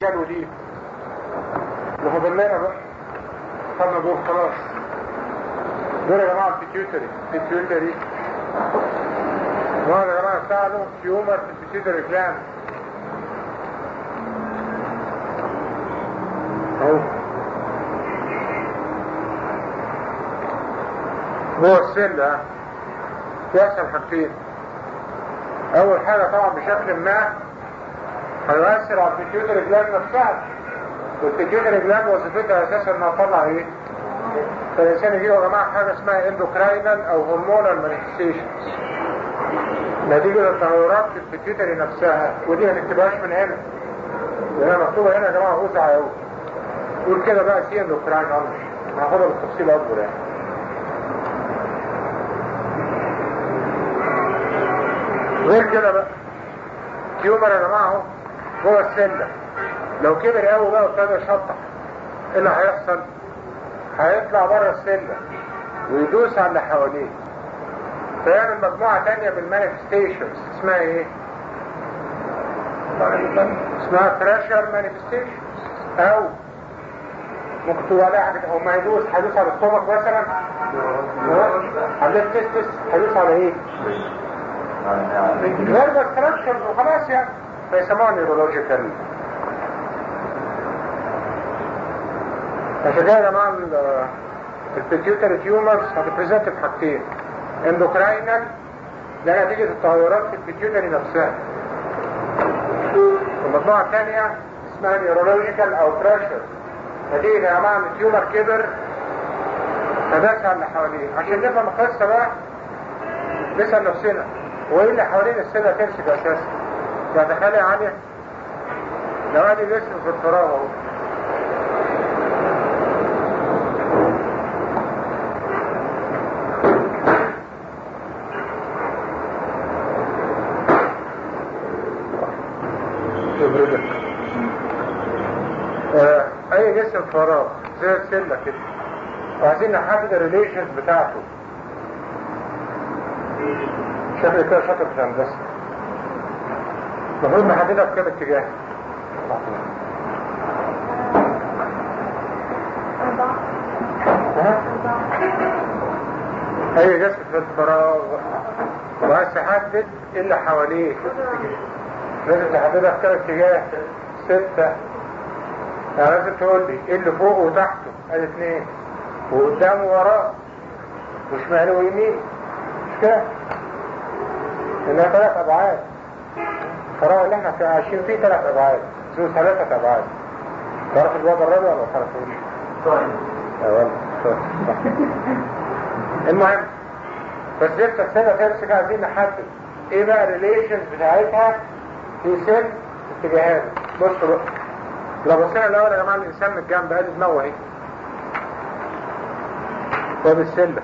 شالوا دي وفاضل لنا بقى خدنا دول خلاص دول يا جماعه البيتيوتري البيتيوتري وهذا يا جماعه بتاع له تيومر في البيتيوتري جلاند اهو جوه السن ده يحصل حاجتين اول حاجه طبعا بشكل ما هيؤثر على البيتيوتري جلاند نفسها والبيتيوتري جلاند وظيفتها اساسا انها تطلع ايه؟ فالانسان يجيله يا جماعه حاجه اسمها اندوكراينال او هرمونال مانيفستيشنز نتيجه التغيرات في البيتيوتري نفسها ودي ما نكتبهاش من هنا لانها مكتوبه هنا يا جماعه اوزع قوي قول كده بقى سي اندوكراينال هاخدها بالتفصيل اكبر يعني غير كده بقى تيومر يا جماعه اهو جوه السله لو كبر قوي بقى وابتدى يشطح ايه اللي هيحصل؟ هيطلع بره السله ويدوس على اللي حواليه فيعمل مجموعه تانية من المانيفستيشنز اسمها ايه؟ اسمها بريشر مانيفستيشنز او ممكن تقول عليها حاجه هو ما هيدوس هيدوس على السtomach مثلا على التستس هيدوس على ايه؟ غير ستراكشرز وخلاص يعني فيسموها نيورولوجيكال عشان كده يا جماعه البيتيوتري تيومرز هتبريزنت بحاجتين اندوكراينال ده نتيجة التغيرات في البيتيوتري نفسها والمجموعة الثانية اسمها نيورولوجيكال او بريشر نتيجة يا جماعة ان التيومر كبر فداس على اللي حواليه عشان نفهم القصة بقى نسأل نفسنا وايه اللي حوالين السنة تمسك اساسا يعني تخيلي عالية لو ادي جسم في الفراغ اهو يبردك آه، اي جسم فراغ زي السلة كده وعايزين نحدد الريليشنز بتاعته شكل كده شاطر في الهندسة المفروض نحددها في كام اتجاه ها؟ اي جسم في الفراغ وعايز تحدد ايه اللي حواليه لازم تحددها في كام اتجاه ستة يعني لازم تقول لي ايه اللي فوق وتحته ادي اتنين وقدامه وراه وشمال ويمين مش كده انها ثلاث ابعاد الفراغ اللي احنا عايشين فيه ثلاث ابعاد ذو ثلاثة ابعاد تعرف الوضع الرابع ولا ما تعرفوش؟ طيب يا ولد صح. المهم بس لسه السنة تمسك عايزين نحدد ايه بقى الريليشنز بتاعتها في سن اتجاهات بصوا بقى لو بصينا الاول يا جماعه الانسان من الجنب ادي دماغه اهي وادي السله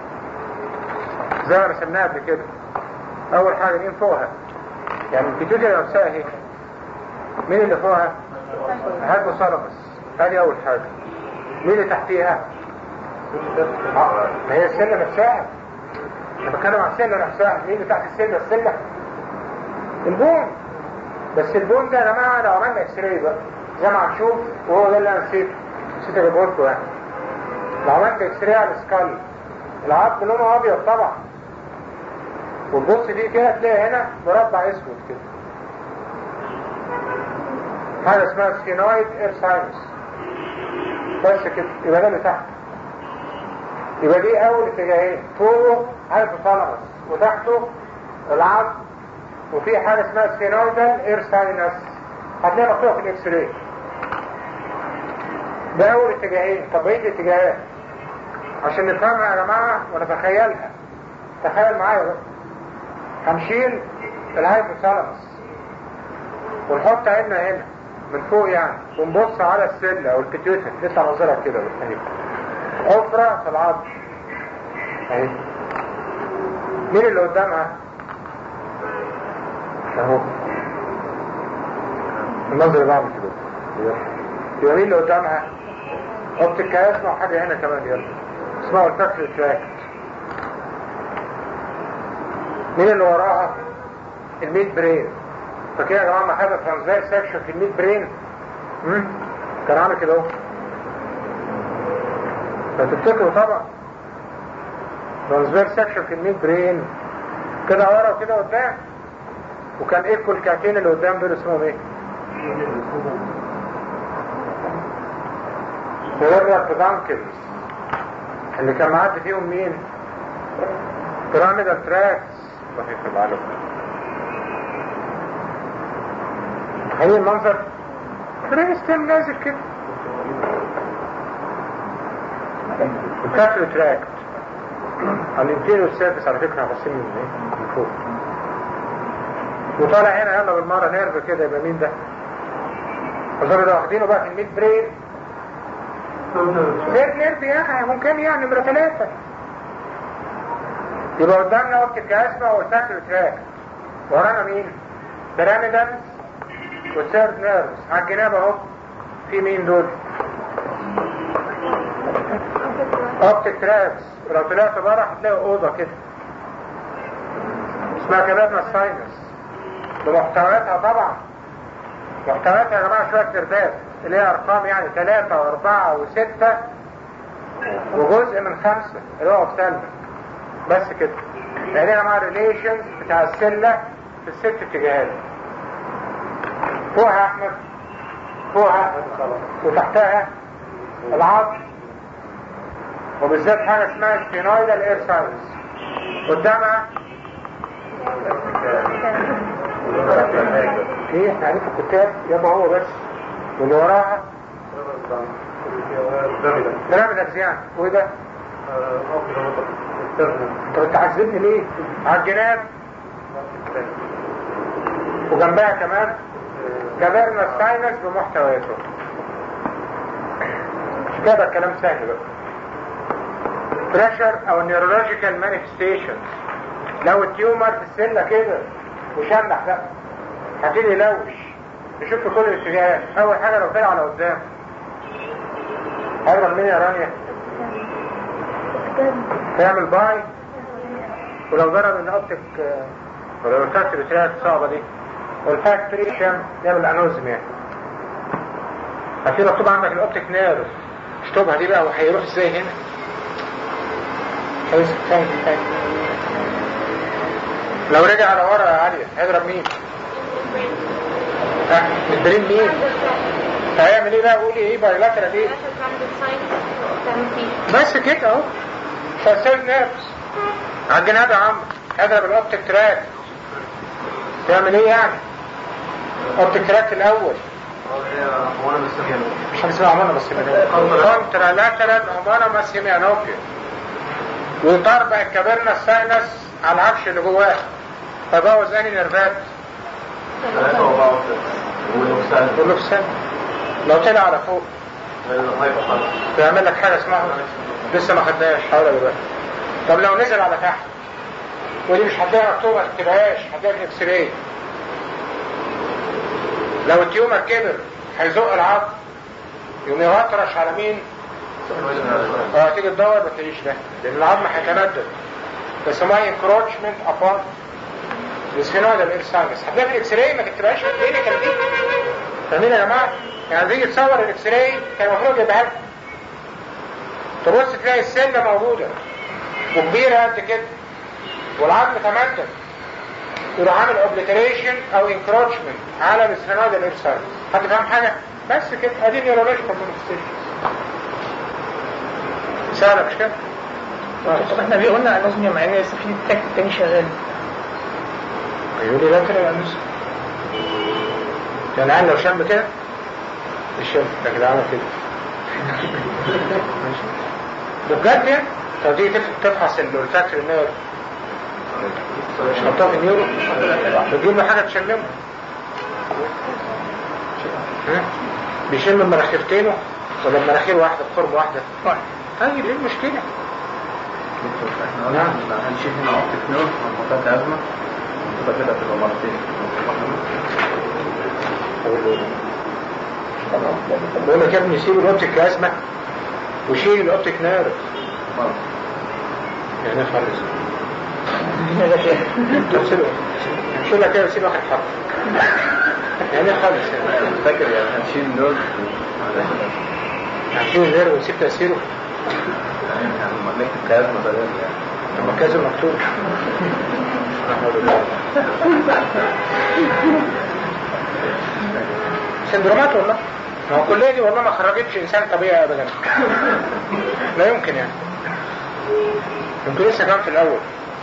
زي ما رسمناها قبل كده اول حاجه مين فوقها يعني البيتوتري نفسها اهي مين اللي فوقها هايبوثالاموس ادي اول حاجه مين اللي تحتيها آه، ما هي السله نفسها انا بتكلم عن السله نفسها مين اللي تحت السله السله البون بس البون ده يا جماعه لو عملنا اكس راي بقى زي ما هتشوف وهو ده اللي انا نسيت نسيت اجيبه لكم يعني لو عملت اكس راي على السكال العظم لونه ابيض طبعا وتبص دي كده تلاقي هنا مربع اسود كده حاجه اسمها سكينويد اير ساينس بس كده يبقى ده اللي تحت يبقى دي اول اتجاهين فوقه هايبوثالاموس وتحته العظم وفي حاجه اسمها سكينويدال اير ساينس هتلاقيها مكتوبه في الاكس راي ده اول اتجاهين طب ايه الاتجاهات عشان نفهمها يا جماعه ونتخيلها تخيل معايا بقى هنشيل الهايبوثالاموس ونحط عيننا هنا من فوق يعني ونبص على السله او البيتيوتري لسه منظرها كده اهي حفره في العظم اهي مين اللي قدامها؟ اهو المنظر اللي بعمل كده يلا. يبقى مين اللي قدامها؟ اوبتيك اسمع حاجه هنا كمان يلا اسمعوا الفاكتور تراكت مين اللي وراها؟ الميد برين فكده يا جماعه ما خدنا ترانزايت سكشن في الميد برين مم؟ كان عامل كده اهو فتفتكروا طبعا ترانسفير سكشن في الميد برين كده ورا وكده قدام وكان ايه الكعكين اللي قدام دول اسمهم ايه؟ ورا بيدانكلز اللي كان معدي فيهم مين؟ بيراميدال تراكس الله يخرب عليكم هي المنظر برين ستيم نازل كده الكاترو تراكت على الانتيريور سيرفيس على فكره بس من ايه من فوق وطالع هنا يلا بالمره نيرف كده يبقى مين ده؟ الظاهر ده واخدينه بقى في الميد برين نيرف نيرف يا اخي ممكن يعني نمره ثلاثه يبقى قدامنا اوبتيك اسما والكاترو تراكت ورانا مين؟ بيراميدالز والثيرد نيرفز على الجناب اهو في مين دول؟ اوبتيك تراكس ولو طلعت بره هتلاقي اوضه كده اسمها كبابنا الساينس بمحتوياتها طبعا محتوياتها يا جماعه شويه نردات اللي هي ارقام يعني ثلاثة واربعة وستة وجزء من خمسة اللي هو سلمة بس كده يعني يا جماعه الريليشنز بتاع السلة في الست اتجاهات فوقها احمد فوقها وتحتها العظم وبالذات حاجة اسمها سفينويدال اير ساينس قدامها ايه احنا عارف الكتاب يبقى هو بس واللي وراها بيراميدال يعني وايه ده؟ طب انت عذبني ليه؟ على الجناب وجنبها كمان كبرنا الساينس بمحتوياته كده الكلام سهل بقى بريشر او نيورولوجيكال مانيفستيشن لو التيومر في السنه كده وشنح بقى هتيجي يلوش نشوف في كل الاتجاهات اول حاجه لو طلع على قدام هيضرب مين يا رانيا تعمل باي ولو ضرب الاوبتيك ولو الكاتب بتاعت الصعبه دي والفاكتوري عشان يعمل انوزم يعني هتبقى مكتوب عندك الاوبتيك نيرف اشطبها دي بقى وهيروح ازاي هنا كويس ثانك ثانك لو رجع على ورا يا علي هيضرب مين؟ ها الدرين مين؟ هيعمل ايه بقى قولي ايه بايلاترال ايه؟ بس كده اهو فاسيل نيرفز على الجناب يا عم هيضرب الاوبتيك تراك تعمل ايه يعني؟ اوبتيك تراك الاول مش هنسمع عمانا بس كونترا لاترال عمانا بس هيميانوبيا وضرب الكابرنا الساينس على العفش اللي جواه فبوظ انهي نرفات واللوكسان لو طلع على فوق بيعمل لك حاجه اسمها لسه ما خدناش حاول دلوقتي طب لو نزل على تحت ودي مش هتلاقيها مكتوبه ما تكتبهاش هتلاقيها في اكس راي لو التيومر كبر هيزق العظم يقوم يغطرش على مين؟ اه تيجي تدور ما تلاقيش ده لان العظم هيتمدد بيسموها انكروتشمنت ابون السفينويد الارسانجس هتلاقي في الاكس راي ما تكتبهاش في الكلينيكال دي فاهمين يا جماعه؟ يعني تيجي تصور الاكس راي كان المفروض يبقى لك تبص تلاقي السله موجوده وكبيره قد كده والعظم تمدد يروح عامل اوبليتريشن او انكروتشمنت على السفينويد الارسانجس حد فاهم حاجه؟ بس كده ادي نيورولوجيكال مانيفستيشن سهله مش كده؟ طب احنا ليه قلنا لازم يبقى معانا لسه في تراك تاني شغال يقول لي لا كده يا انس يعني العين لو شم كده مش شم لكن عمل كده ده بجد يعني طب تيجي تف- تفحص الفاكتور النير مش حطها في النيورو بتجيب له حاجه تشممه ها؟ بيشم من مناخيرتينه ولا مناخير واحده بخرم واحده واحد طيب ايه المشكله؟ نعم هنشيل هنا اوبتيك نيرف منطقة أزمة تبقى كده تبقى مرتين بقول لك يا ابني سيب الاوبتيك ازمه وشيل الاوبتيك نيرف يعني خالص طب سيبه شيل لك كده سيب واحد حرف يعني خالص يعني فاكر يعني هنشيل دول هنشيل غيره ونسيب تأثيره يعني لما نكتب كلام مثلا يعني لما كذا مكتوب سندرومات والله ما هو الكلية دي والله ما خرجتش إنسان طبيعي أبدا لا يمكن يعني يمكن لسه كان في الأول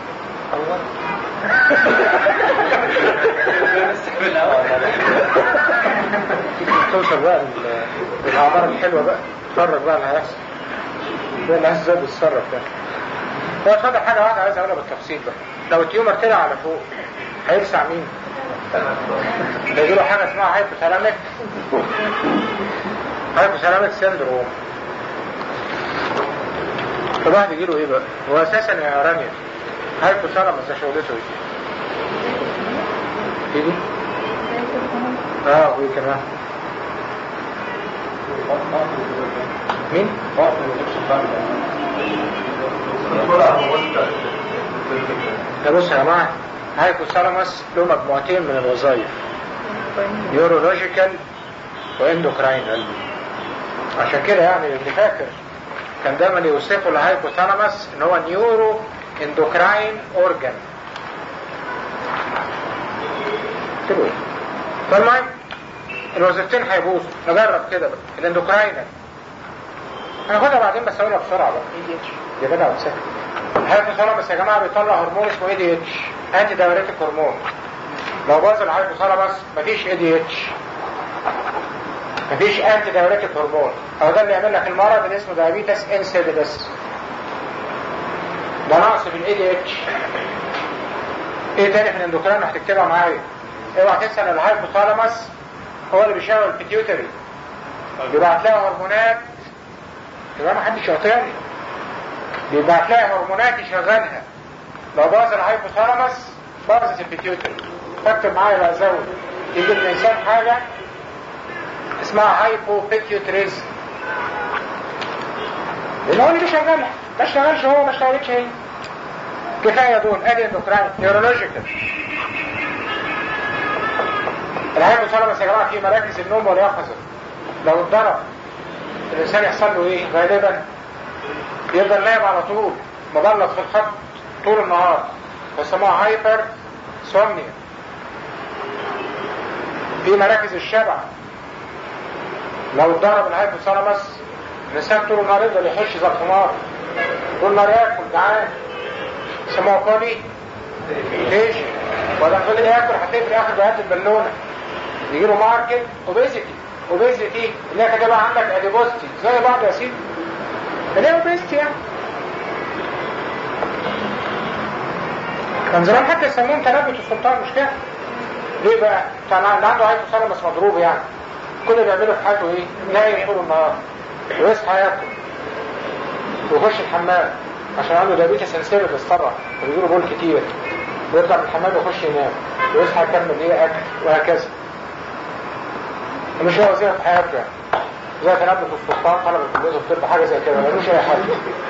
توصل بقى لل- للأعمار الحلوة بقى تتفرج بقى اللي هيحصل ده اللي هيحصل ازاي بيتصرف ده هو اتفضل حاجة واحدة عايز أقولها بالتفصيل بقى لو التيومر طلع على فوق هيلسع مين؟ هيجيله حاجة اسمها هايبوثالاميك هايبوثالاميك سيندروم الواحد يجيله ايه بقى؟ هو اساسا يا رانيا هايبوثالاموس ده شغلته ايه؟ ايه دي؟ اه وايه كمان؟ مين؟ ده بص يا جماعه هايبوثالاموس له مجموعتين من الوظائف نيورولوجيكال واندوكراينال عشان كده يعني اللي فاكر كان دايما يوصفوا الهايبوثالاموس ان هو نيورو اندوكراين اورجان تقول ايه فالمهم الوظيفتين هيبوظوا نجرب كده بقى الاندوكراينال هناخدها بعدين بس اقولها بسرعه بقى يا جدع وتسكت الهايبوثالاموس يا جماعه بيطلع هرمون اسمه اي دي اتش انتي دايوريتيك هرمون لو باظ الهايبوثالاموس مفيش اي دي اتش مفيش انتي دايوريتيك هرمون هو ده اللي يعمل لك المرض اللي اسمه دايابيتس انسيدس ده نقص في الاي دي اتش ايه تاني في الاندوكرين هتكتبها معايا اوعى تنسى ان الهايبوثالاموس هو اللي بيشغل البيتيوتري بيبعت لها هرمونات يبقى ما حدش يعطيني بيبعت لها هرمونات يشغلها لو باظ الهايبوثالاموس باظت البيتيوتري فاكتب معايا بقى زود يجي الانسان حاجه اسمها هايبوبيتيوتريزم لان هو اللي بيشغلها ما اشتغلش هو ما اشتغلتش هي كفايه دول ادي اندوكراين نيورولوجيكال الهايبوثالاموس يا جماعه في مراكز النوم واليقظه لو اتضرب الانسان يحصل له ايه غالبا يفضل نايم على طول مبلط في الخط طول النهار بيسموها هايبر سومنيا في مراكز الشبع لو اتضرب الهايبوثالاموس الانسان طول النهار يفضل يحش زي الحمار طول النهار ياكل جعان يسموها كولي ليش؟ ولا فضل ياكل هتلاقي في الاخر بقى البالونه يجي له ماركت اوبيزيتي اوبيزيتي اللي هي كاتبها عندك اديبوستي زي بعض يا سيدي اللي هي اوبيزيتي يعني كان زمان حتى يسموهم تنبت السلطان مش كده؟ ليه بقى؟ كان اللي عنده هايبوثالاموس مضروب يعني كل اللي بيعمله في حياته ايه؟ نايم طول النهار ويصحى ياكل ويخش الحمام عشان عنده دايابيتس انسيريس بيتسرع وبيجيله بول كتير ويطلع من الحمام ويخش ينام ويصحى يكمل ايه اكل وهكذا مش هو وظيفه في حياته يعني زي تنبت السلطان طلب الكليه الطب حاجه زي كده ملوش اي حاجه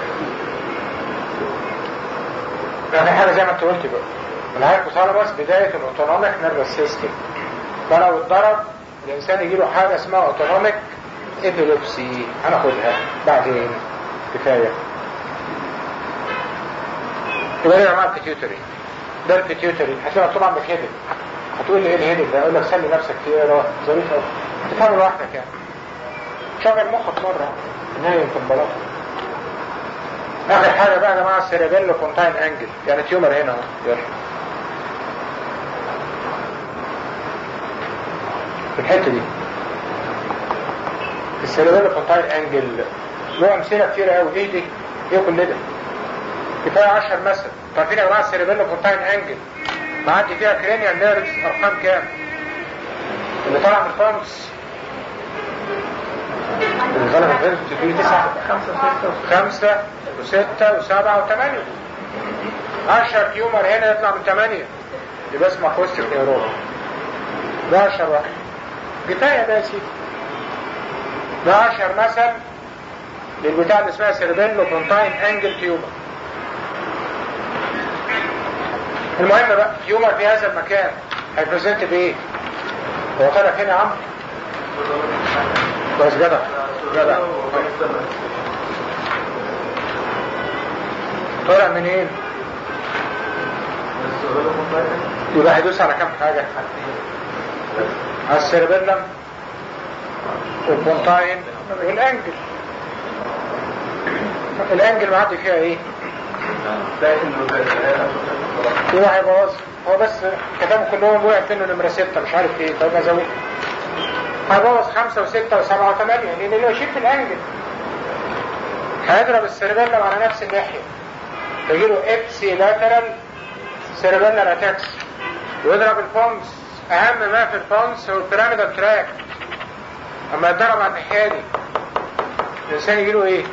يعني حاجه زي ما انت قلت بقى الهايبوثالاموس بدايه الاوتونوميك نيرفس سيستم فلو اتضرب الانسان يجي له حاجه اسمها اوتونوميك ايبيليبسي هناخدها بعدين كفايه يبقى ده يا جماعه البيتيوتري ده البيتيوتري هتلاقي طبعا بالهيدن هتقول لي ايه الهيدن ده اقول لك سلي نفسك فيه ايه ظريف قوي تفهم لوحدك يعني شغل مخك مره نايم في البلاط اخر حاجه بقى يا جماعه السيريبيلو كونتاين انجل يعني تيومر هنا اهو يلا في الحته دي السيريبيلو كونتاين انجل له امثله كتيره قوي ايه دي؟ ايه كل ده؟ كفايه 10 مثل عارفين يا جماعه السيريبيلو كونتاين انجل معدي فيها كرينيال نيرفز ارقام كام؟ اللي طالع من الفانكس اللي طالع من الفانكس فيه تسعه خمسه وستة وسبعة وثمانية عشر تيومر هنا يطلع من ثمانية يبقى اسمه كوستيك نيورون ده عشر واحد كفاية ده يا سيدي ده عشر مثل للبتاع اللي اسمها سيربيلو كونتاين انجل تيومر المهم بقى تيومر في هذا المكان هيبريزنت بايه؟ هو طالع فين يا عم كويس جدع جدع طالع منين يبقى هيدوس على كام حاجة على السيربيلم والبونتاين والانجل الانجل معدي فيها ايه هو هيبوظ هو بس كتبوا كلهم وقع منه نمرة ستة مش عارف ايه طيب ازود هيبوظ خمسة وستة وسبعة وثمانية لان اللي يشيل في الانجل هيضرب السيربيلم على نفس الناحية تجيله ابسي لاترال سيربيلم اتاكس ويضرب الفونس اهم ما في الفونس هو البيراميدال تراك اما يتضرب على الناحية دي الانسان يجيله ايه؟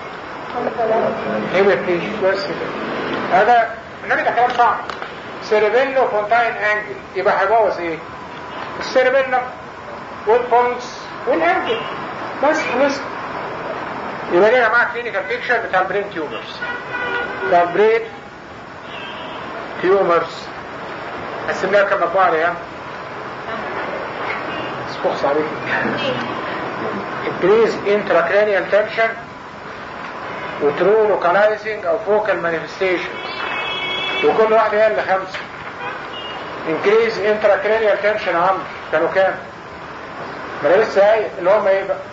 هيمبليش بس كده هذا النبي ده كلام صعب سيربيلو فونتاين انجل يبقى هيبوظ ايه؟ السيربيلم والفونس والانجل بس خلص يبقى دي يا جماعه كلينيكال بيكشر بتاع البرين تيومرز بتاع البرين تيومرز قسمناها كم مجموعه يا اسفخص عليك increase intracranial tension وترو لوكالايزنج او فوكال مانيفستيشنز وكل واحده هي اللي خمسه increase intracranial tension عمرو كانوا كام؟ ما انا لسه قايل اللي هم ايه بقى؟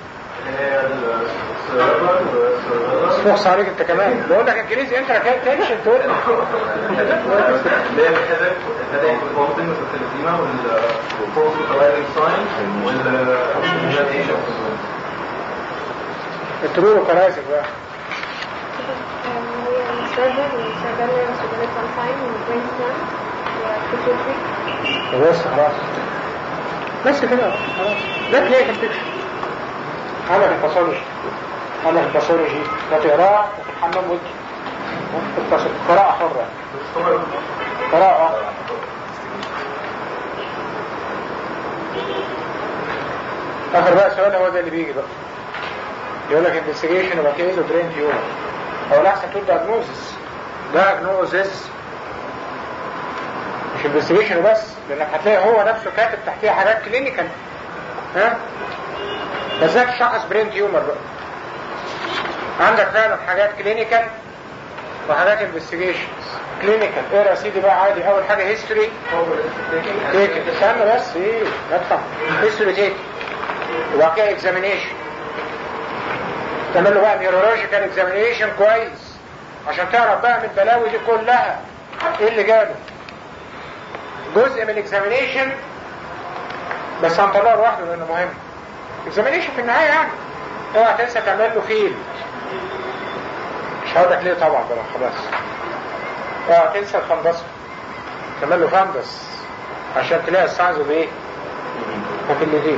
اسفخص عليك انت كمان بقول لك increase intracranial tension تقول اللي هي الهدف الهدف البوستنج والسلسليمة والفورس والتوايلنج ساين والراديشن الترو لوكالايزنج بقى السيرفر والسيرفر والسيرفر كونفاين والبرين ستان والبيتوتري بس خلاص بس كده خلاص ده تلاقي في البيكشر عمل الباثولوجي عمل الباثولوجي ده تقراه وفي الحمام ودي التص- قراءة حرة قراءة آخر بقى سؤال هو ده اللي بيجي بقى يقول لك investigation وبعد كده له brain tumor هو الأحسن تقول diagnosis diagnosis مش investigation وبس لأنك هتلاقي هو نفسه كاتب تحتيها حاجات كلينيكال ها بس ازاي تشخص برين تيومر بقى عندك فعلا حاجات كلينيكال وحاجات انفستيجيشنز كلينيكال ايه يا سيدي بقى عادي اول حاجه هيستوري تيك استنى بس ايه ادفع هيستوري تيك وبعد كده اكزامينيشن تعمل له بقى نيورولوجيكال اكزامينيشن كويس عشان تعرف بقى من البلاوي دي كلها ايه اللي جاله جزء من الاكزامينيشن بس هنطلعه لوحده لانه مهم اكزامينيشن في النهايه يعني اوعى تنسى تعمل له فيل مش هقول لك ليه طبعا بقى خلاص اوعى تنسى الفندس تعمل له فندس عشان تلاقي الساينز اوف ايه فاكلتين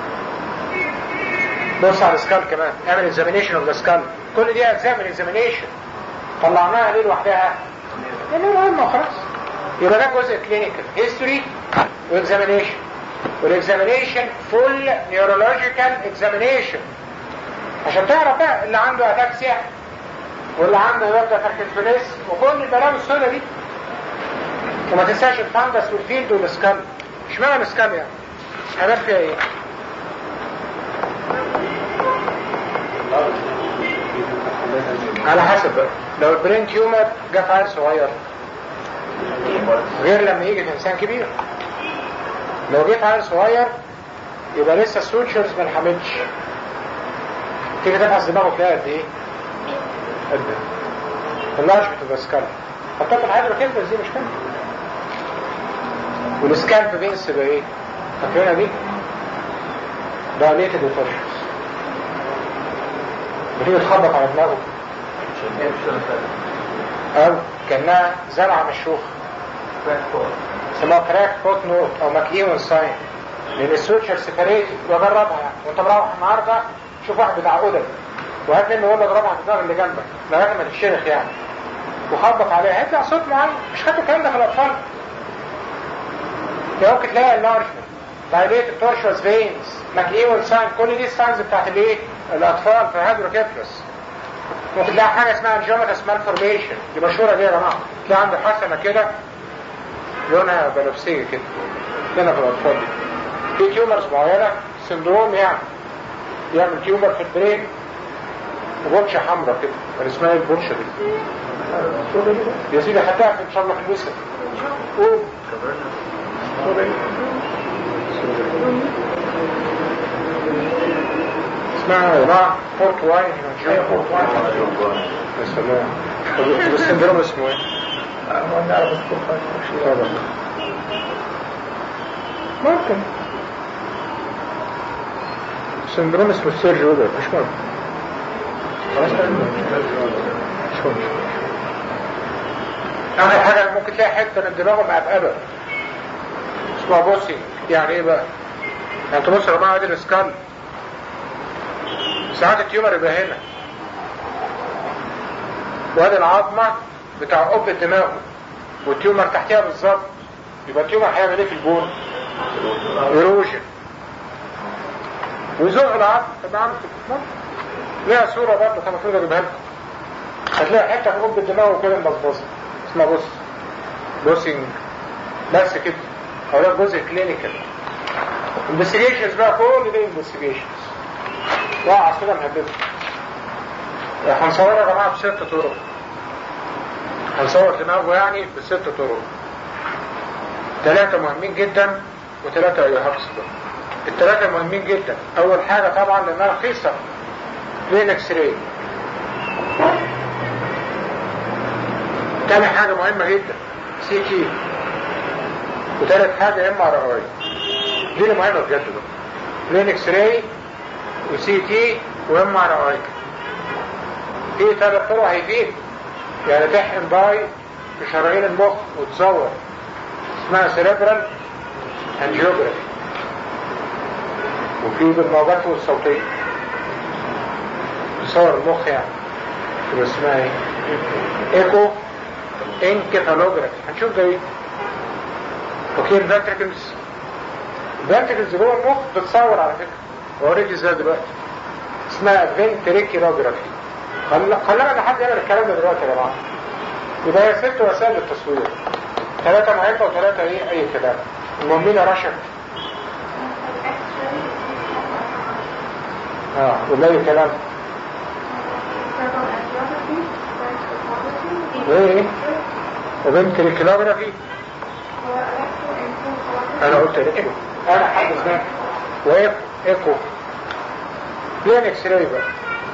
بص على السكال كمان اعمل اكزامينيشن اوف ذا سكال كل دي اجزاء من اكزامينيشن طلعناها ليه لوحدها لانه مهمه خلاص يبقى ده جزء كلينيكال هيستوري واكزامينيشن والاكزامينيشن فول نيورولوجيكال اكزامينيشن عشان تعرف بقى اللي عنده اتاكسيا واللي عنده يبدا باركنسونيس وكل البلاوي السوداء دي وما تنساش الفاندس والفيلد والسكال اشمعنى السكال يعني؟ هنعمل فيها ايه؟ على حسب بقى لو البرين تيومر جه في عيل صغير غير لما يجي في انسان كبير لو جه في عيل صغير يبقى لسه السوتشرز ما انحمتش تيجي تفحص دماغه تلاقي قد ايه؟ قد ايه؟ اللارج بتبقى سكالب حطيت الحاجة كده دي مش كده والسكالب بينس تبقى ايه؟ فاكرينها دي؟ دايليتد وفرشز بتيجي تخبط على دماغه او كانها زرعه مشروخه اسمها كراك فوت نوت او ماكيون ساين لان السوتشر سيبريت وجربها يعني وانت مروح النهارده شوف واحد بتاع قدم وهات منه ولا اضربها على الدماغ اللي جنبك لغايه ما تتشرخ يعني وخبط عليها هيطلع صوت معين مش خدتوا الكلام ده في الاطفال ممكن تلاقي اللارجمنت دايليت تورشوس فينز ماكيون ساين كل دي الساينز بتاعت الايه؟ الاطفال في هيدروكيفلس ممكن تلاقي حاجه اسمها الجومتس مالفورميشن دي مشهوره دي يا جماعه تلاقي عنده حسنه كده لونها بنفسجي كده هنا في الاطفال دي في تيومرز معينة سندروم يعني يعمل تيومر في البرين وبرشة حمراء كده كان اسمها ايه البرشة دي يا سيدي حتى ان شاء الله في الوسط قوم اسمها يا جماعة فورت واين فورت واين يا سلام طب السندروم اسمه ايه؟ ما نعرف الكفر طبعا ممكن سندروم اسمه سيرج ويبر مش مهم خلاص مش مهم اخر حاجة ممكن تلاقي حتة من دماغه مقبقبة اسمها بوسي يعني ايه بقى؟ يعني تبص يا جماعة ادي الاسكال ساعات التيومر يبقى هنا وادي العظمة بتاع قبة دماغه والتيومر تحتها بالظبط يبقى التيومر هيعمل ايه في البون؟ ايروجن ويزق العظم تبقى عامل كده ليها صورة برضه كان المفروض اجيبها لكم هتلاقي حتة في قبة دماغه كده مبصبصة اسمها بص بوسنج بس كده هو ده جزء كلينيكال انفستيجيشنز بقى كل دي انفستيجيشنز وقع كده مهببه هنصورها يا جماعه بست طرق هنصور دماغه يعني بست طرق ثلاثة مهمين جدا وثلاثة يهرس الثلاثة مهمين جدا أول حاجة طبعا لأنها رخيصة بين اكس راي تاني حاجة مهمة جدا سي تي وتالت حاجة ام ار اي دي اللي مهمة بجد بقى بين اكس راي وسي تي وام ار اي في ثلاث طرق هيفيد يعني تحقن باي في شرايين المخ وتصور اسمها سيريبرال انجيوجرافي وفي بالموجات الصوتية تصور المخ يعني تبقى اسمها ايه؟ ايكو انكفالوجرافي هنشوف ده ايه؟ اوكي الفنتركلز الفنتركلز جوه المخ بتصور على فكرة اوريك ازاي دلوقتي اسمها فنتريكيلوجرافي خلينا لحد يعمل الكلام ده دلوقتي يا جماعه يبقى هي ست وسائل للتصوير ثلاثة مهمة وثلاثة ايه اي كلام المهمين يا رشا اه ولا اي كلام وايه ايه وفنتريكيلوجرافي انا قلت ايكو انا حد اسمها وايكو ايكو فين اكس راي بقى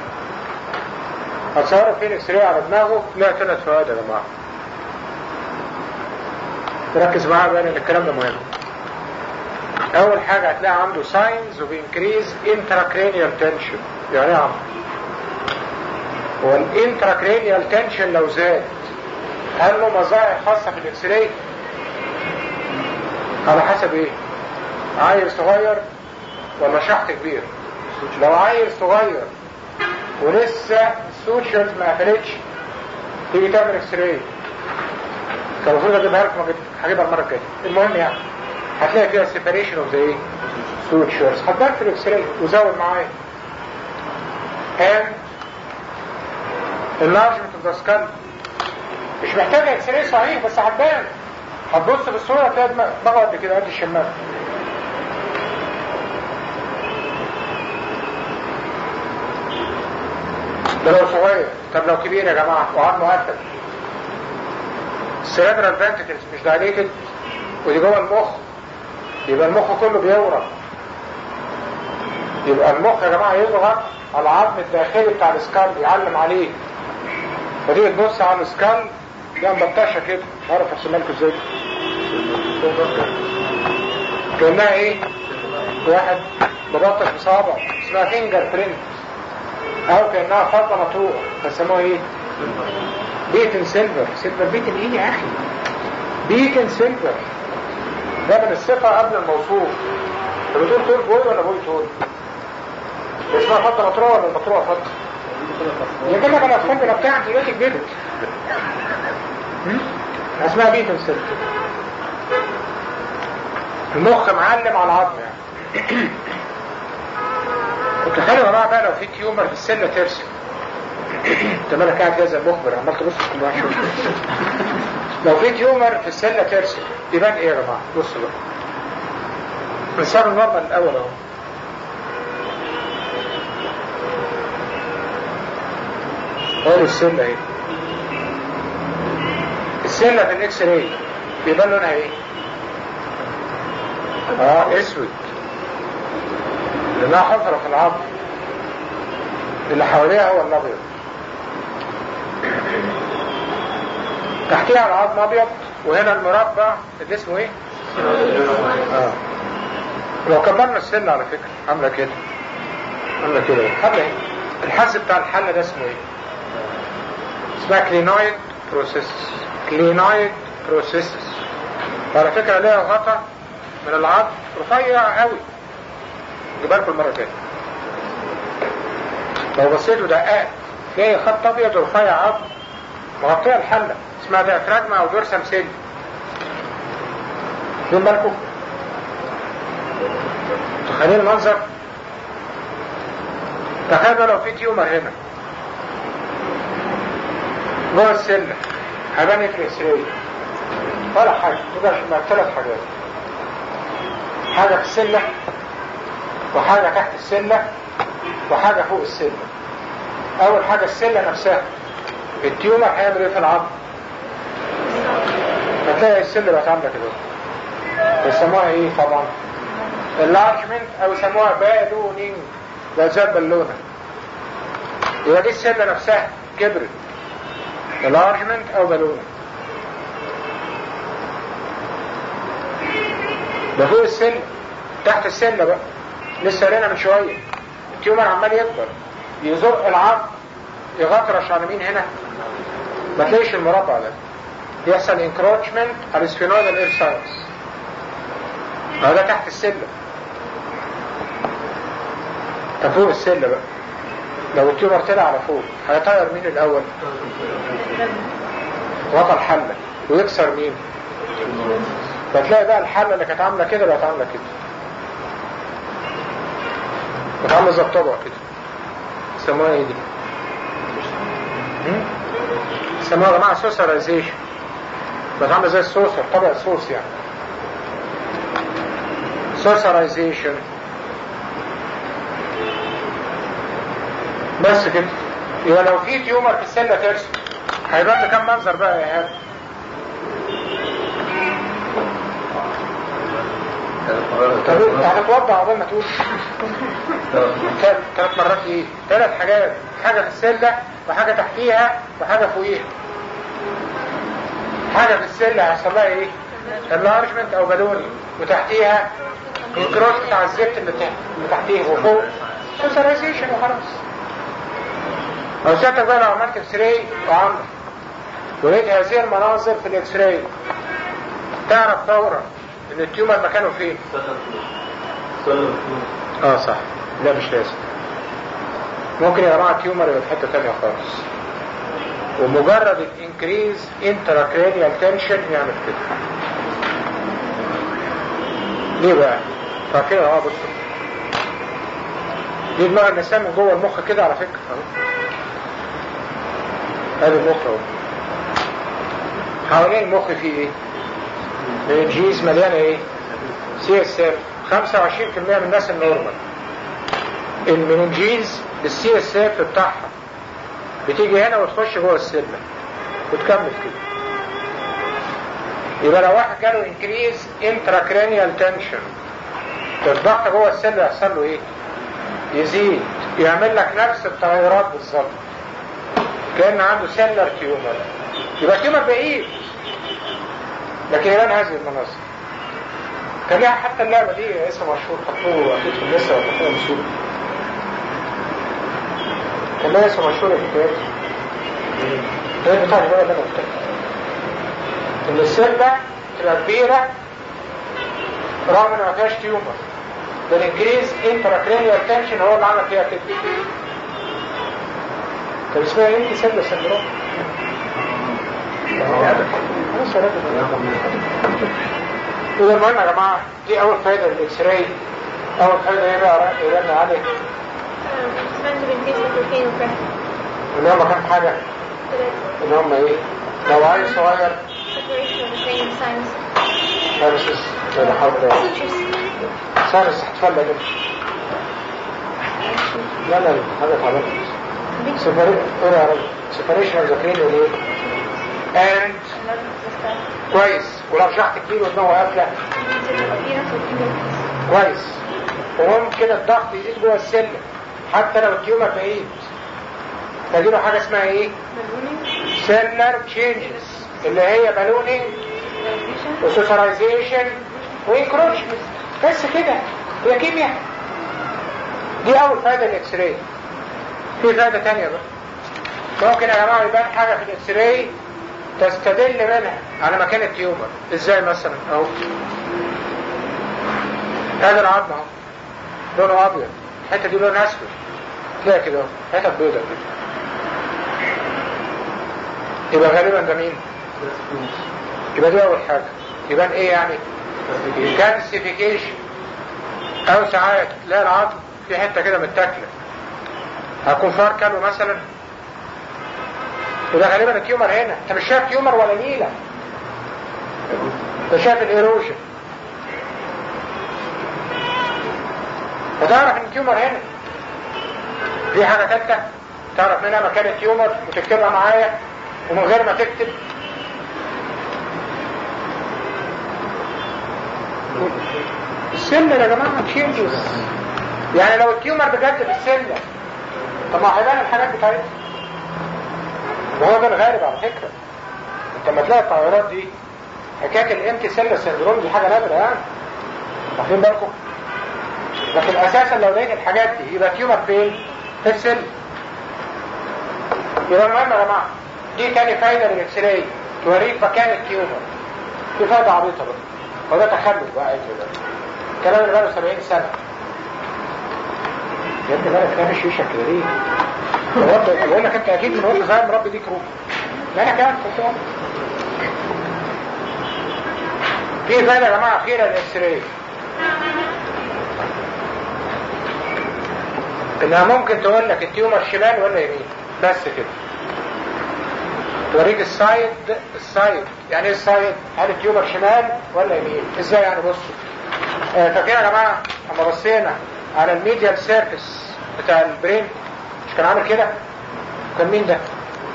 هتصوروا فين اكس راي على دماغه لها ثلاث فوائد يا جماعه ركز معايا بقى لان الكلام ده مهم اول حاجه هتلاقي عنده ساينز اوف انكريز intracranial تنشن يعني ايه يا عم هو الانتراكرينيال تنشن لو زاد هل له مظاهر خاصه في الاكس راي على حسب ايه عيل صغير ولا شحط كبير لو عيل صغير ولسه السوتشرز ما قفلتش تيجي تعمل اكس راي كان المفروض اجيبها لكم هجيبها المره الجايه المهم يعني هتلاقي فيها سيبريشن اوف ذا ايه سوتشرز هتبان في الاكس راي وزود معايا and enlargement of the skull مش محتاج اكس راي صحيح بس هتبان هتبص في الصوره تلاقي دماغه قد كده قد الشمال ده لو صغير طب لو كبير يا جماعه وعظمه قفل السيريبرال فانتكلز مش دايليتد ودي جوه المخ يبقى المخ كله بيورم يبقى المخ يا جماعه يضغط على العظم الداخلي بتاع السكال يعلم عليه فتيجي تبص على السكال ده مبطشه كده عارف ارسمها لكم ازاي كانها ايه واحد مبطش بصابع اسمها فينجر برينت او كانها فضه مطروقه فسموها ايه بيتن سيلفر سيلفر بيتن ايه يا اخي بيتن سيلفر ده من الصفه قبل الموصوف انت بتقول تول بوي ولا بوي تول اسمها فضه مطروقه ولا المطروقه فضه يجي لك انا الفضه بتاعك دلوقتي كبرت اسمها بيتن سيلفر المخ معلم على العظم يعني تخيلوا يا جماعه بقى لو في تيومر في السنه ترسم انت مالك قاعد كده زي المخبر عمال تبص في كل واحد لو في تيومر في السنه ترسم يبان ايه يا جماعه بصوا بقى مثال النورمال الاول اهو قول السلة اهي السلة في الاكس راي بيبان لونها ايه؟ اه اسود لانها حفرة في العظم اللي حواليها هو الابيض تحتيها العظم ابيض وهنا المربع اللي اسمه ايه؟ اه لو كبرنا السن على فكرة عاملة كده عاملة كده عاملة ايه؟ الحز بتاع الحلة ده اسمه ايه؟ اسمها كلينويد بروسيس كلينويد بروسيس وعلى فكرة ليها غطا من العظم رفيع قوي جيبها لكم المرة تانية لو بصيتوا دققت تلاقي خط ابيض ورفيع عظم مغطية الحلة اسمها ديافراجما او دورسم سيل فين بالكم؟ تخيلين المنظر تخيلوا لو في تيومر هنا جوه السلة هيبان ايه في الاكس راي ولا حاجة يبقى مع ثلاث حاجات حاجة في السلة وحاجة تحت السلة وحاجة فوق السلة أول حاجة السلة نفسها التيومر هيعمل ايه في العظم هتلاقي السلة بقت عاملة كده بيسموها ايه طبعا اللارجمنت او يسموها بالونينج ده زي البالونة يبقى دي السلة نفسها كبرت اللارجمنت او بالونة ده فوق السلة تحت السلة بقى لسه قرينا من شوية التيومر عمال يكبر يزق العظم يغطرش على مين هنا ما تلاقيش المربع ده يحصل انكروتشمنت على السفينويدال اير ساينس هذا تحت السلة ده فوق السلة بقى لو التيومر طلع على فوق هيطير مين الاول غطى الحلة ويكسر مين فتلاقي بقى الحلة اللي كانت عاملة كده بقت عاملة كده كانت عاملة زي الطبق كده يسموها ايه دي؟ يسموها يا جماعة سوسرايزيشن بقت عاملة زي الصوصة طبق الصوص يعني سوسرايزيشن بس كده يبقى لو في تيومر في السلة ترسم هيبان بكام منظر بقى يا ايهاب طب هتتوضع عقبال ما تقول ثلاث مرات ايه؟ ثلاث حاجات حاجة في السلة وحاجة تحتيها وحاجة فوقيها حاجة في السلة هيحصل لها ايه؟ اللارجمنت او بالوني وتحتيها الجروث بتاع الزفت اللي تحت اللي تحتيه وفوق سوسرايزيشن وخلاص او ساعتك بقى لو عملت اكس راي وعمل ولقيت هذه المناظر في الاكس راي تعرف فورا ان التيومر مكانه فين اه صح لا مش لازم ممكن يا جماعه التيومر يبقى في حته ثانيه خالص ومجرد الانكريز انتراكرانيال تنشن يعمل كده ليه بقى؟ فاكرين اه بصوا دي دماغ الانسان من جوه المخ كده على فكره اهو ادي المخ اهو حوالين المخ فيه ايه؟ الجيز مليانه ايه؟ سي اس اف 25% من الناس النورمال المننجيز بالسي اس اف بتاعها بتيجي هنا وتخش جوه السلة وتكمل كده يبقى لو واحد جاله انكريز انتراكرانيال تنشن الضغط جوه السلة يحصل له ايه؟ يزيد يعمل لك نفس التغيرات بالظبط كأن عنده سيلر تيومر يبقى تيومر بعيد لكن يبان هذه المناظر كان لها حتى اللعبة دي اسم مشهور حطوه أكيد في لسه وحطوه مشهور كان لها اسم مشهور الحكايات هي بتاع الجوة اللي أنا قلتها إن السلة تبقى كبيرة رغم إن ما فيهاش تيومر ده الانكريز انتراكرينيال تنشن هو اللي عمل فيها كده طب اسمها ايه انت سلة سندروم إذا المهم يا جماعة دي أول فايدة للإكس راي أول فايدة إيه بقى قلنا عليه اللي هم كام حاجة اللي هم إيه لو عيل صغير سيرسس ولا حول ولا صار استحتفال ده لا لا لا حاجة تعبانة سفري ايه يا راجل سيبريشن اوف ذا كرين والايه؟ اند كويس ولو رجعت كيلو دماغه قافله كويس وممكن الضغط يزيد جوه السلم حتى لو التيومر بعيد فدي حاجه اسمها ايه؟ سيلر تشينجز اللي هي بالونينج وسوشياليزيشن وانكروشمنت بس كده هي كيمياء دي اول فايده الاكس راي في فايده تانية بقى ممكن يا جماعه يبان حاجه في الاكس راي تستدل منها على مكان التيومر ازاي مثلا اهو هذا العظم اهو لونه ابيض الحته دي لونها اسود تلاقي كده اهو حته بيضاء كده يبقى غالبا ده مين؟ يبقى دي اول حاجه يبان ايه يعني؟ كالسيفيكيشن او ساعات تلاقي العظم في حته كده متاكله هكون فار كلو مثلا وده غالبا التيومر هنا انت مش شايف تيومر ولا نيله انت شايف الايروجن فتعرف ان التيومر هنا دي حاجه ثالثه تعرف منها مكان التيومر وتكتبها معايا ومن غير ما تكتب السن يا جماعه تشينجز يعني لو التيومر بجد في السن طب ما هيبان الحاجات بتاعتها وهو ده الغالب على فكره انت لما تلاقي التغيرات دي حكايه الامتي سيل سندروم دي حاجه نادره يعني واخدين بالكم لكن اساسا لو لقيت الحاجات دي يبقى تيومر فين؟ في السن يبقى المهم يا جماعه دي تاني فايده للاكس راي توريك مكان التيومر في فايده عبيطه بقى هو ده تخلف بقى عايز ده الكلام اللي بقاله 70 سنه يا ابني مالك خامش وشك كده ليه؟ رب بقول لك انت اكيد من وانت صغير مربي ديك روح لا انا كمان كنت في فايده يا جماعه اخيره للاكس راي انها ممكن تقول لك التيومر شمال ولا يمين بس كده توريك السايد السايد يعني ايه السايد هل التيومر شمال ولا يمين ازاي يعني بصوا آه فاكرين يا جماعه اما بصينا على الميديال سيرفيس بتاع البرين مش كان عامل كده كان مين ده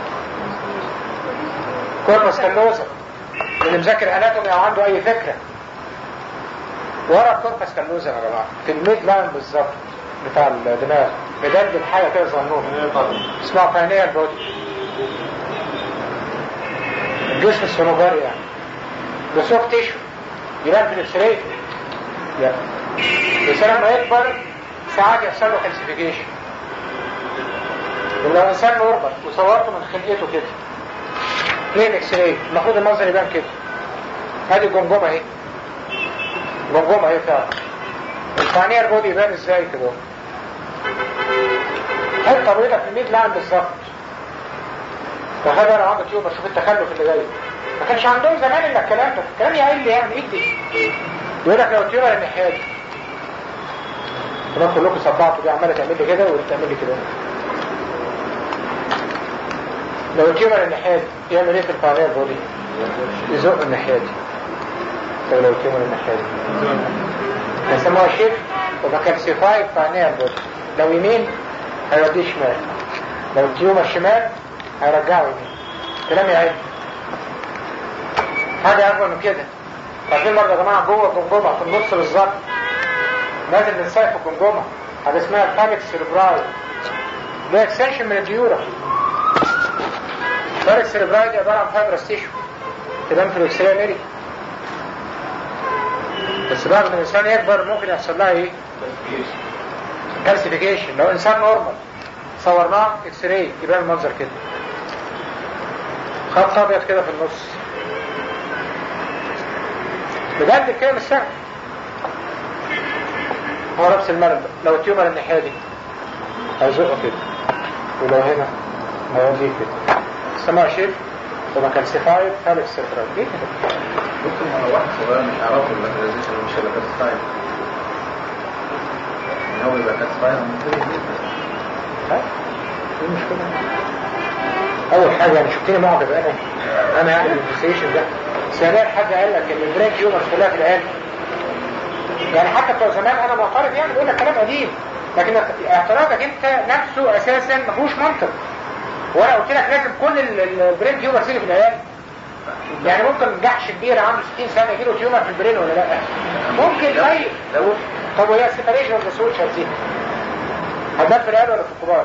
كوربس كالوزا اللي مذاكر اناتومي او عنده اي فكره ورا الكوربس كالوزا يا جماعه في الميد لاين بالظبط بتاع الدماغ مدلدل حاجه كده صغنونه اسمها فاينيال بودي الجسم السونوجاري يعني ده سوفت تيشو يبان في الاكسراي لا بس لما يكبر ساعات يحصل له كالسيفيكيشن ولو انسان نورمال وصورته من خلقته كده ليه الاكس راي المفروض المنظر يبان كده ادي الجمجمه اهي الجمجمه اهي فعلا الثانيه البودي يبان ازاي كده حته بيضه في الميد لاين بالظبط تخيل انا عنده تيوبر شوف التخلف اللي جاي ما كانش عندهم زمان الا الكلام ده الكلام يقل لي يعني ايدي يقول لك لو تيوبر الناحيه دي تمام كلكم صبعتوا دي عماله تعمل لي كده وتعمل لي كده لو التيومر الناحيه دي يعمل ايه في القرنيه بودي يزق الناحيه دي طب لو التيومر الناحيه دي يسموها شيفت وبكالسيفاي قرنيه بودي لو يمين هيوديه شمال لو التيومر شمال هيرجعه يمين كلام يعد حاجه اكبر من كده عارفين مرة يا جماعة جوه الجمجمة في النص بالظبط نازل من سقف الجمجمة حاجة اسمها الفاميكس سيربراي ده اكستنشن من الديورا الفاميكس سيربراي دي عبارة عن فايبرس تيشو تبان في الاكسري امريكا بس بعد ما الانسان يكبر ممكن يحصل لها ايه؟ كالسيفيكيشن لو انسان نورمال صورناه اكس راي يبان المنظر كده خط ابيض كده في النص بجد كده مش سهل هو نفس المرض لو التيومر الناحيه دي هيزقه كده ولو هنا هيوديه كده اسمها شيف وما كالسيفايد فالكس سيرفرايد ايه كده ممكن على واحد صغير مش عارف اللوكاليزيشن مش هيبقى كاتسفايد ان هو يبقى كاتسفايد ها؟ ايه المشكلة؟ أول حاجة يعني شفتني معجب أنا أنا يعني الانفستيشن ده ثانيا حد قال لك إن البرين تيومر كلها في القلب يعني حتى بتوع زمان انا معترض يعني بقول لك كلام قديم لكن اعتراضك انت نفسه اساسا ما فيهوش منطق وانا قلت لك لازم كل ال- ال- البرين تيومر يجي في العيال يعني ممكن جحش كبير عنده 60 سنه يجي له تيومر في البرين ولا لا ممكن طيب طب وهي السيبريشن اوف ذا سويتش دي هتبان في العيال ولا في الكبار؟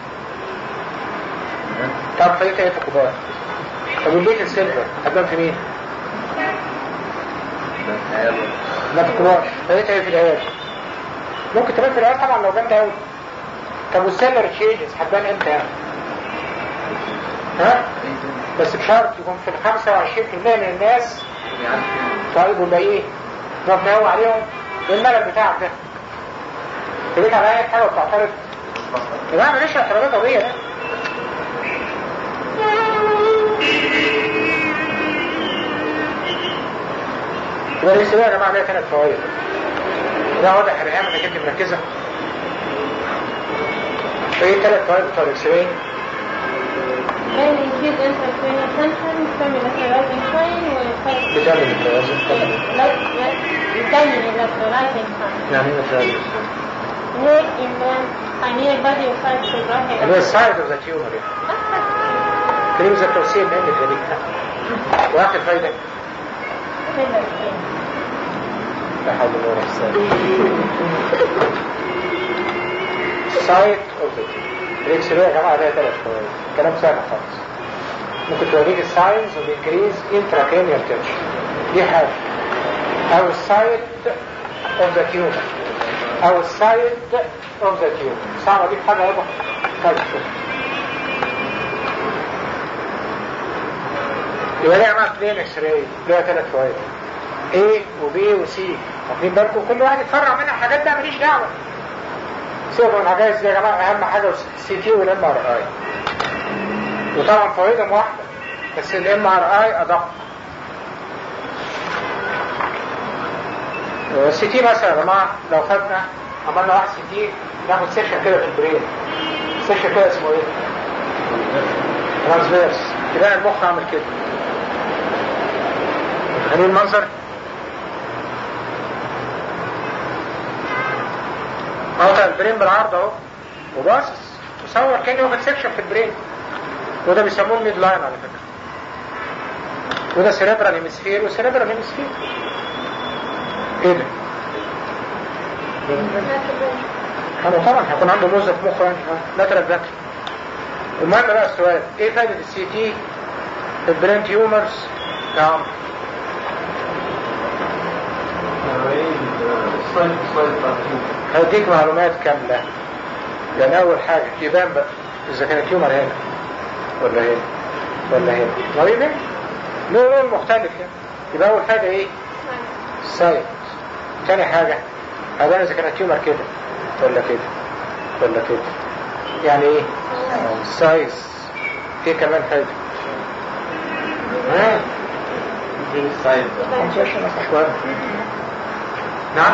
طب فايتها ايه في الكبار؟ طب والبيت السيلفر هتبان في مين؟ لا في الكبار فايتها ايه في العيال؟ ممكن تبان في العيال طبعا لو جامده قوي طب والسيلر تشينجز هتبان امتى يعني؟ ها؟ بس بشرط يكون في ال 25% من الناس طيب والباقيين نقعد نهوى عليهم ايه الملل بتاعك ده؟ تريد على اي حاجه وتعترض يا جماعه ماليش اعتراضات قويه ده يبقى الاستواء يا جماعه ليها ثلاث فوائد ده واضح الرهام انك انت مركزه ايه الثلاث فوائد بتوع الاكسراي Then increase intracranial tension, stimulatorizing sign, ويخلي بتعمل التوازن طبعا يكمل electrolyzing sign. يعني ايه التوازن؟ Make in one tiny body of five اللي هو sugar. السايد اوف ذا تيومر كريم زي التوسيع من الجديد واخر فايدة لا حول ولا قوة الا بالله سايت اوف ذا تيومر الاكس راي يا جماعة لها ثلاث فوائد كلام سهل خالص ممكن توريك الساينز والانكريز انتراكرينيال تنشن دي حاجة او السايت اوف ذا تيومر او السايد اوف ذا تيومر صعبة دي في حاجة يابا طيب شوف يبقى دي يا جماعة بلين اكس راي ليها ثلاث فوائد A و B و C واخدين بالكم كل واحد يتفرع منها حاجات ده ماليش دعوة سيبك من الحاجات دي يا جماعة أهم حاجة السي تي والام ار اي وطبعا فوائدهم واحدة بس الام ار اي أدق السي تي مثلا يا جماعة لو خدنا عملنا واحد سي تي ناخد سيشن كده في البرين سيشن كده اسمه ايه؟ ترانسفيرس تلاقي المخ عامل كده متخيلين المنظر؟ قاطع البرين بالعرض اهو وباصص تصور كاني واخد سيكشن في البرين وده بيسموه الميد لاين على فكره وده سيريبرال هيمسفير وسيريبرال هيمسفير ايه ده؟ انا طبعا هيكون عنده موزة في مخه يعني لا تلبك المهم بقى السؤال ايه فايدة السي تي في البرين تيومرز يا عم هديك معلومات كاملة يعني اول حاجة يبان بقى اذا كان التيومر هنا ولا هنا ولا هنا ما يبان له لون مختلف يعني يبقى اول حاجة ايه سايت تاني حاجة هبان اذا كان التيومر كده ولا كده ولا كده يعني ايه سايز في كمان حاجة ها دي السايز شوية نعم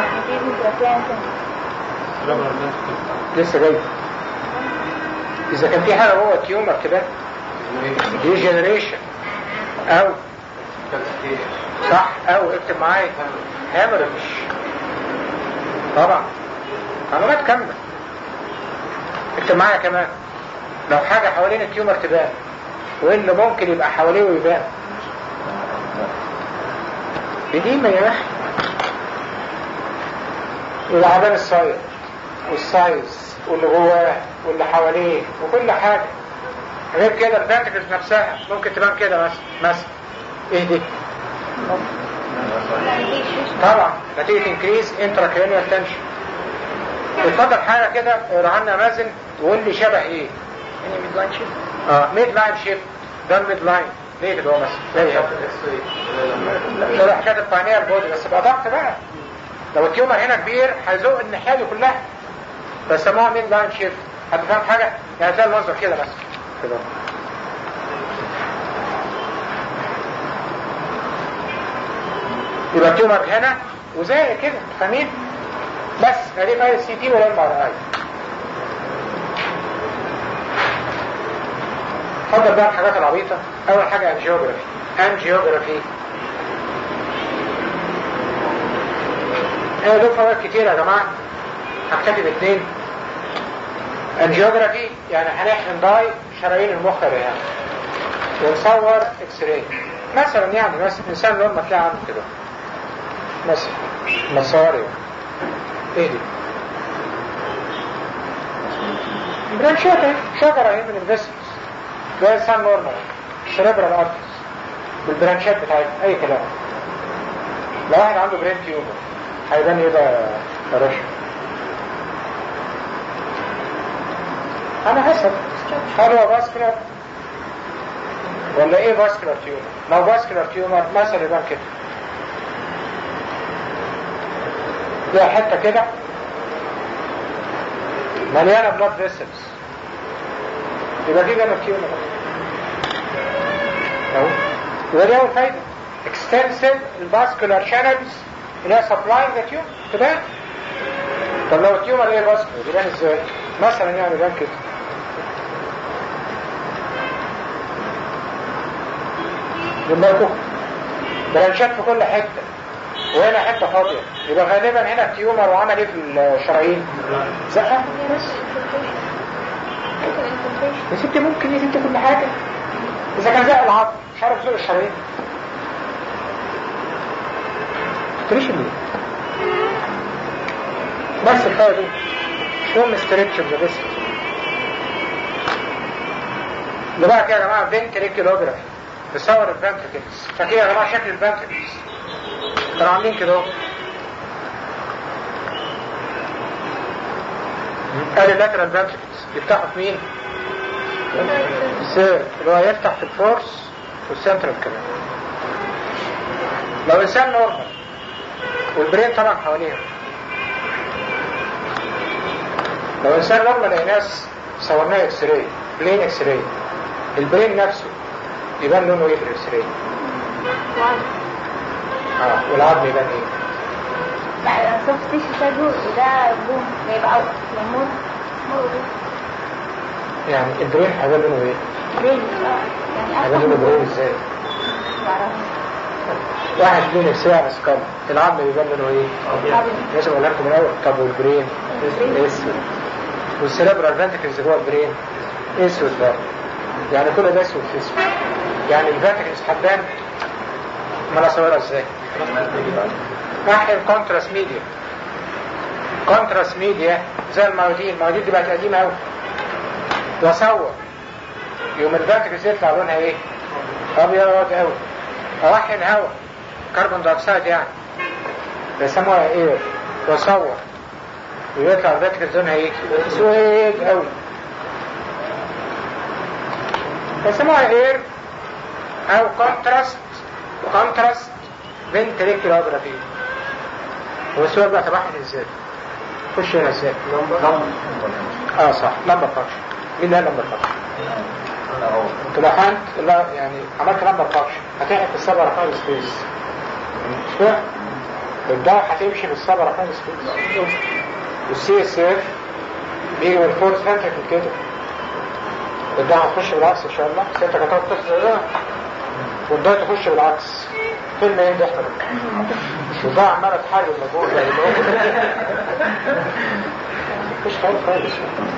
لسه جاي اذا كان في حاجة جوه التيومر كده دي جنريشن او صح او اكتب معايا هامرج طبعا معلومات كاملة اكتب معايا كمان لو حاجة حوالين التيومر تبان وايه اللي ممكن يبقى حواليه ويبان بديمة يا اخي العدم السايز والسايز واللي جواه واللي حواليه وكل حاجة غير كده الفانتكلز نفسها ممكن تبان كده مثلا مثلا ايه دي طبعا نتيجة انكريز انتراكرينيال تنشن اتفضل حاجة كده اقرا عنها مازن وقول لي شبه ايه يعني ميد لاين شيب اه ميد لاين شيب ده الميد لاين ليه كده هو مثلا زي هنا. لا لا حكاية الباينير بودي بس يبقى ضغط بقى لو التيومر هنا كبير هيزق الناحية دي كلها فسموها ميد لاين شيب هتفهم حاجة يعني زي المنظر كده مثلا كده يبقى التيومر هنا وزي كده فاهمين بس ادي فايل سي تي ولا ام ار اي اتفضل بقى الحاجات العبيطة اول حاجة انجيوجرافي انجيوجرافي هي له فوائد كتير يا جماعة هكتفي باثنين انجيوجرافي يعني هنحقن داي شرايين المخ يعني ونصور اكس راي مثلا يعني مثلا انسان لون ما تلاقي عنده كده مثلا مصاري ايه دي برانشات اهي شجرة اهي من الفيسلز ده انسان نورمال سريبرال ارتس بالبرانشات بتاعتها اي كلام لو واحد عنده برين تيومر هيبان ايه بقى يا باشا انا حسب هل هو فاسكولار ولا ايه فاسكولار تيومر لو فاسكولار تيومر مثلا يبان كده فيها حته كده مليانه بلاد فيسلز يبقى دي جنب تيومر اهو يبقى دي اول فايده extensive vascular channels اللي هي supplying the tube تبان طب لو التيومر ايه vascular يبان ازاي مثلا يعني يبان كده بالمركوب برانشات في كل حته وهنا حته فاضيه يبقى غالبا هنا التيومر وعمل ايه في الشرايين زقه يا ستي ممكن يا ستي كل حاجه اذا كان زق العظم مش عارف زق الشرايين تريش ليه بس الحاجه دي شو ستريتش اوف ذا بيست اللي بقى كده يا جماعه فينتريكولوجرافي تصور الفنتركلز فكده يا جماعه شكل الفنتركلز كانوا عاملين كده اهو ادي اللاترال فنتركلز يفتحوا في مين؟ السير اللي هو يفتح في الفورس والسنترال كمان لو انسان نورمال والبرين طبعا حواليهم لو انسان نورمال يا ناس صورناه اكس راي بلين اكس راي البرين نفسه يبان لونه ايه في الاكس راي اه والعظم يبان ايه لا السوفت تيشو ده جزء ده بوم يبقى يموت يعني البرين هيبان لونه ايه برين يعني هيبان لونه برين ازاي واحد بلين اكس راي على سكال العظم بيبان لونه ايه لازم اقول لكم من الاول طب والبرين اسود والسيربرال فانتكلز جوه البرين اسود برضه يعني كل ده اسود في اسود يعني الفانتكلز حبان ما اصورها ازاي ناحية الكونتراست ميديا كونتراست ميديا زي الموادير الموادير دي بقت قديمة قوي واصور يوم الفانتكلز يطلع لونها ايه ابيض قوي اوحن هواء كربون دايوكسيد يعني بيسموها ايه واصور ويطلع الفاتكس لونها ايه اسود قوي بيسموها اير او كونتراست كونتراست فنتريكولوجرافي هو السؤال بقى تبعهم ازاي خش هنا ازاي اه صح لمبر فانكشن مين اللي قال لمبر فانكشن انت لو حنت لا يعني عملت لمبر فانكشن هتحط السبع رقم سبيس مش فاهم الدواء هتمشي بالسبع رقم سبيس والسي اس اف بيجي من الفورس فانتركل كده الدواء هتخش بالعكس ان شاء الله بس انت هتقعد تخزن ده والدواء تخش بالعكس فيلم ايه ده احمد والدواء عماله تحارب المجهول يعني اللي هو مفيش خالص خالص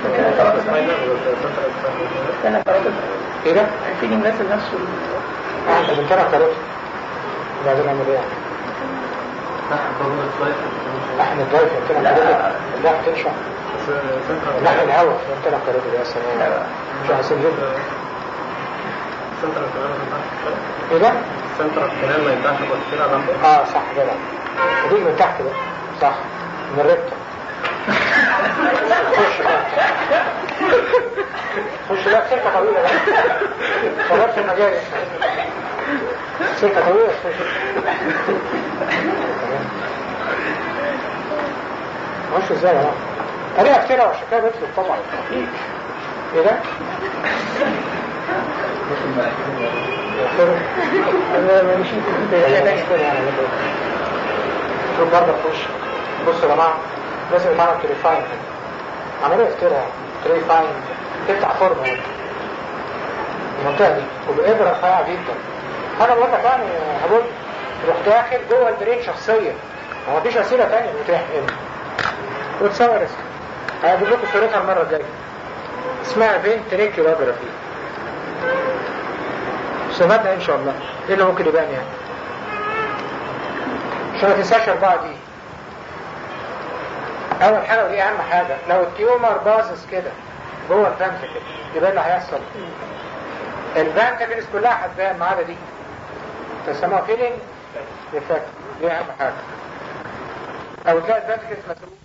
ايه ده؟ في الناس نفسه اه انت بنتنا كاروت وبعدين نعمل ايه؟ لحم الضيف قلت لك كاروت اللحم تنشع لحم الهوا قلت لك كاروت يا سلام مش حاسين جدا ايه ده؟ سنتر الكلام ما ينفعش ابص كده جنبه اه صح كده دي من تحت بقى صح من الربطة خش بقى خش بقى سلكة طويلة بقى شباب في المجال سلكة طويلة خش خش ازاي يا جماعة طريقة كتيرة وشكلها بيطلب طبعا ايه ده؟ انا مش شوف برضه خش بص يا جماعه لازم معنا تريفاين عمليه اخترع تريفاين تفتح فورمه هنا المنطقه دي وبإبرة رفيعة جدا انا بقول لك يعني هقول تروح داخل جوه البرين شخصيا هو مفيش وسيله ثانيه متاحه هنا وتصور اسمها هجيب لكم صورتها المره الجايه اسمها فينتريكيولوجرافي استفدنا ان شاء الله ايه اللي ممكن يبان يعني عشان ما تنساش اربعه دي اول حاجه ودي اهم حاجه لو التيومر باظظ كده جوه الفانتكل يبقى اللي هيحصل الفانتكلز كلها هتبان ما عدا دي تسموها فيلينج ديفكت دي اهم حاجه او تلاقي الفانتكلز مسروق